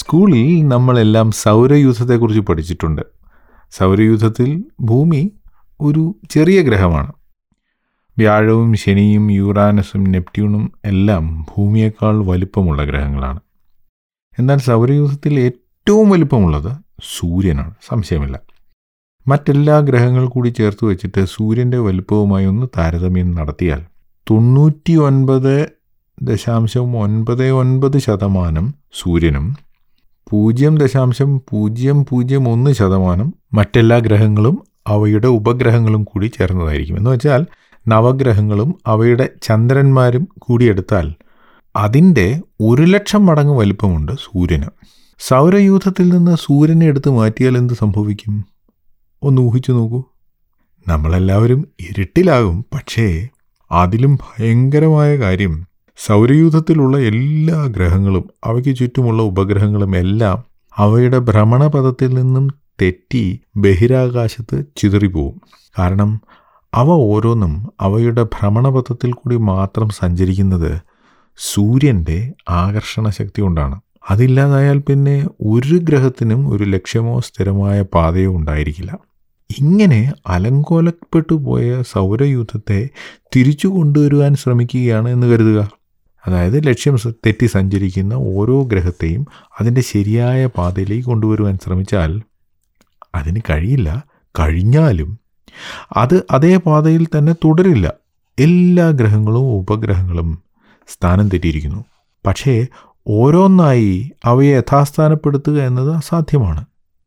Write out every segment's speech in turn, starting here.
സ്കൂളിൽ നമ്മളെല്ലാം സൗരയൂഥത്തെക്കുറിച്ച് പഠിച്ചിട്ടുണ്ട് സൗരയൂഥത്തിൽ ഭൂമി ഒരു ചെറിയ ഗ്രഹമാണ് വ്യാഴവും ശനിയും യുറാനസും നെപ്റ്റ്യൂണും എല്ലാം ഭൂമിയേക്കാൾ വലിപ്പമുള്ള ഗ്രഹങ്ങളാണ് എന്നാൽ സൗരയൂഥത്തിൽ ഏറ്റവും വലിപ്പമുള്ളത് സൂര്യനാണ് സംശയമില്ല മറ്റെല്ലാ ഗ്രഹങ്ങൾ കൂടി ചേർത്ത് വെച്ചിട്ട് സൂര്യൻ്റെ വലിപ്പവുമായി ഒന്ന് താരതമ്യം നടത്തിയാൽ തൊണ്ണൂറ്റി ഒൻപത് ദശാംശം ഒൻപത് ഒൻപത് ശതമാനം സൂര്യനും പൂജ്യം ദശാംശം പൂജ്യം പൂജ്യം ഒന്ന് ശതമാനം മറ്റെല്ലാ ഗ്രഹങ്ങളും അവയുടെ ഉപഗ്രഹങ്ങളും കൂടി ചേർന്നതായിരിക്കും എന്ന് വെച്ചാൽ നവഗ്രഹങ്ങളും അവയുടെ ചന്ദ്രന്മാരും കൂടിയെടുത്താൽ അതിൻ്റെ ഒരു ലക്ഷം മടങ്ങ് വലിപ്പമുണ്ട് സൂര്യന് സൗരയൂഥത്തിൽ നിന്ന് സൂര്യനെ എടുത്ത് മാറ്റിയാൽ എന്ത് സംഭവിക്കും ഒന്ന് ഊഹിച്ചു നോക്കൂ നമ്മളെല്ലാവരും ഇരുട്ടിലാകും പക്ഷേ അതിലും ഭയങ്കരമായ കാര്യം സൗരയൂഥത്തിലുള്ള എല്ലാ ഗ്രഹങ്ങളും അവയ്ക്ക് ചുറ്റുമുള്ള ഉപഗ്രഹങ്ങളും എല്ലാം അവയുടെ ഭ്രമണപഥത്തിൽ നിന്നും തെറ്റി ബഹിരാകാശത്ത് ചിതറിപ്പോവും കാരണം അവ ഓരോന്നും അവയുടെ ഭ്രമണപഥത്തിൽ കൂടി മാത്രം സഞ്ചരിക്കുന്നത് സൂര്യൻ്റെ ആകർഷണ ശക്തി കൊണ്ടാണ് അതില്ലാതായാൽ പിന്നെ ഒരു ഗ്രഹത്തിനും ഒരു ലക്ഷ്യമോ സ്ഥിരമായ പാതയോ ഉണ്ടായിരിക്കില്ല ഇങ്ങനെ അലങ്കോലപ്പെട്ടു പോയ സൗരയൂഥത്തെ തിരിച്ചു കൊണ്ടുവരുവാൻ ശ്രമിക്കുകയാണ് എന്ന് കരുതുക അതായത് ലക്ഷ്യം സ- തെറ്റി സഞ്ചരിക്കുന്ന ഓരോ ഗ്രഹത്തെയും അതിൻ്റെ ശരിയായ പാതയിലേക്ക് കൊണ്ടുവരുവാൻ ശ്രമിച്ചാൽ അതിന് കഴിയില്ല കഴിഞ്ഞാലും അത് അതേ പാതയിൽ തന്നെ തുടരില്ല എല്ലാ ഗ്രഹങ്ങളും ഉപഗ്രഹങ്ങളും സ്ഥാനം തെറ്റിയിരിക്കുന്നു പക്ഷേ ഓരോന്നായി അവയെ യഥാസ്ഥാനപ്പെടുത്തുക എന്നത് അസാധ്യമാണ്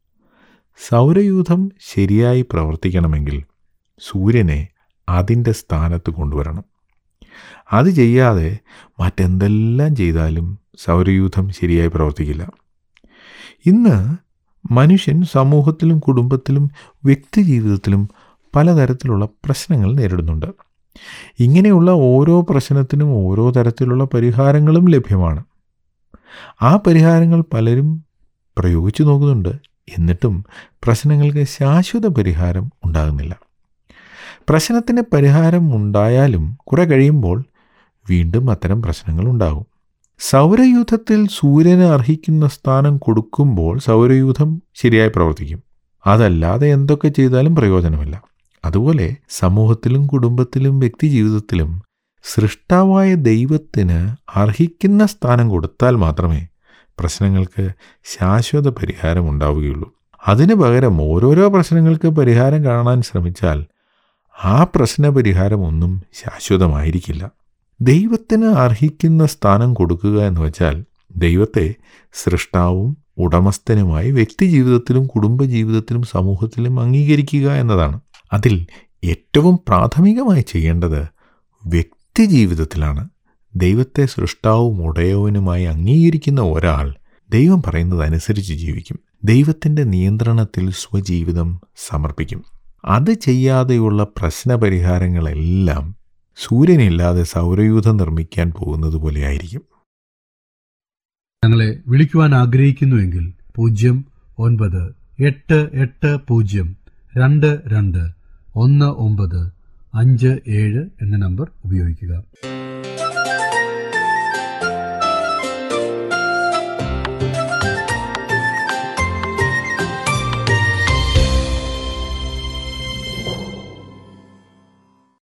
സൗരയൂഥം ശരിയായി പ്രവർത്തിക്കണമെങ്കിൽ സൂര്യനെ അതിൻ്റെ സ്ഥാനത്ത് കൊണ്ടുവരണം അത് ചെയ്യാതെ മറ്റെന്തെല്ലാം ചെയ്താലും സൗരയൂഥം ശരിയായി പ്രവർത്തിക്കില്ല ഇന്ന് മനുഷ്യൻ സമൂഹത്തിലും കുടുംബത്തിലും വ്യക്തിജീവിതത്തിലും പലതരത്തിലുള്ള പ്രശ്നങ്ങൾ നേരിടുന്നുണ്ട് ഇങ്ങനെയുള്ള ഓരോ പ്രശ്നത്തിനും ഓരോ തരത്തിലുള്ള പരിഹാരങ്ങളും ലഭ്യമാണ് ആ പരിഹാരങ്ങൾ പലരും പ്രയോഗിച്ചു നോക്കുന്നുണ്ട് എന്നിട്ടും പ്രശ്നങ്ങൾക്ക് ശാശ്വത പരിഹാരം ഉണ്ടാകുന്നില്ല പ്രശ്നത്തിന് പരിഹാരം ഉണ്ടായാലും കുറെ കഴിയുമ്പോൾ വീണ്ടും അത്തരം പ്രശ്നങ്ങൾ ഉണ്ടാകും സൗരയൂഥത്തിൽ സൂര്യന് അർഹിക്കുന്ന സ്ഥാനം കൊടുക്കുമ്പോൾ സൗരയൂഥം ശരിയായി പ്രവർത്തിക്കും അതല്ലാതെ എന്തൊക്കെ ചെയ്താലും പ്രയോജനമില്ല അതുപോലെ സമൂഹത്തിലും കുടുംബത്തിലും വ്യക്തിജീവിതത്തിലും സൃഷ്ടാവായ ദൈവത്തിന് അർഹിക്കുന്ന സ്ഥാനം കൊടുത്താൽ മാത്രമേ പ്രശ്നങ്ങൾക്ക് ശാശ്വത പരിഹാരം ഉണ്ടാവുകയുള്ളൂ അതിനു പകരം ഓരോരോ പ്രശ്നങ്ങൾക്ക് പരിഹാരം കാണാൻ ശ്രമിച്ചാൽ ആ പ്രശ്ന പരിഹാരം ഒന്നും ശാശ്വതമായിരിക്കില്ല ദൈവത്തിന് അർഹിക്കുന്ന സ്ഥാനം കൊടുക്കുക എന്ന് വെച്ചാൽ ദൈവത്തെ സൃഷ്ടാവും ഉടമസ്ഥനുമായി വ്യക്തിജീവിതത്തിലും കുടുംബജീവിതത്തിലും സമൂഹത്തിലും അംഗീകരിക്കുക എന്നതാണ് അതിൽ ഏറ്റവും പ്രാഥമികമായി ചെയ്യേണ്ടത് വ്യക്തിജീവിതത്തിലാണ് ദൈവത്തെ സൃഷ്ടാവും ഉടയവനുമായി അംഗീകരിക്കുന്ന ഒരാൾ ദൈവം പറയുന്നത് അനുസരിച്ച് ജീവിക്കും ദൈവത്തിൻ്റെ നിയന്ത്രണത്തിൽ സ്വജീവിതം സമർപ്പിക്കും അത് ചെയ്യാതെയുള്ള പ്രശ്നപരിഹാരങ്ങളെല്ലാം സൂര്യനില്ലാതെ സൗരയൂഥം നിർമ്മിക്കാൻ പോകുന്നത് പോലെയായിരിക്കും ഞങ്ങളെ വിളിക്കുവാൻ ആഗ്രഹിക്കുന്നുവെങ്കിൽ പൂജ്യം ഒൻപത് എട്ട് എട്ട് പൂജ്യം രണ്ട് രണ്ട് ഒന്ന് ഒമ്പത് അഞ്ച് ഏഴ് എന്ന നമ്പർ ഉപയോഗിക്കുക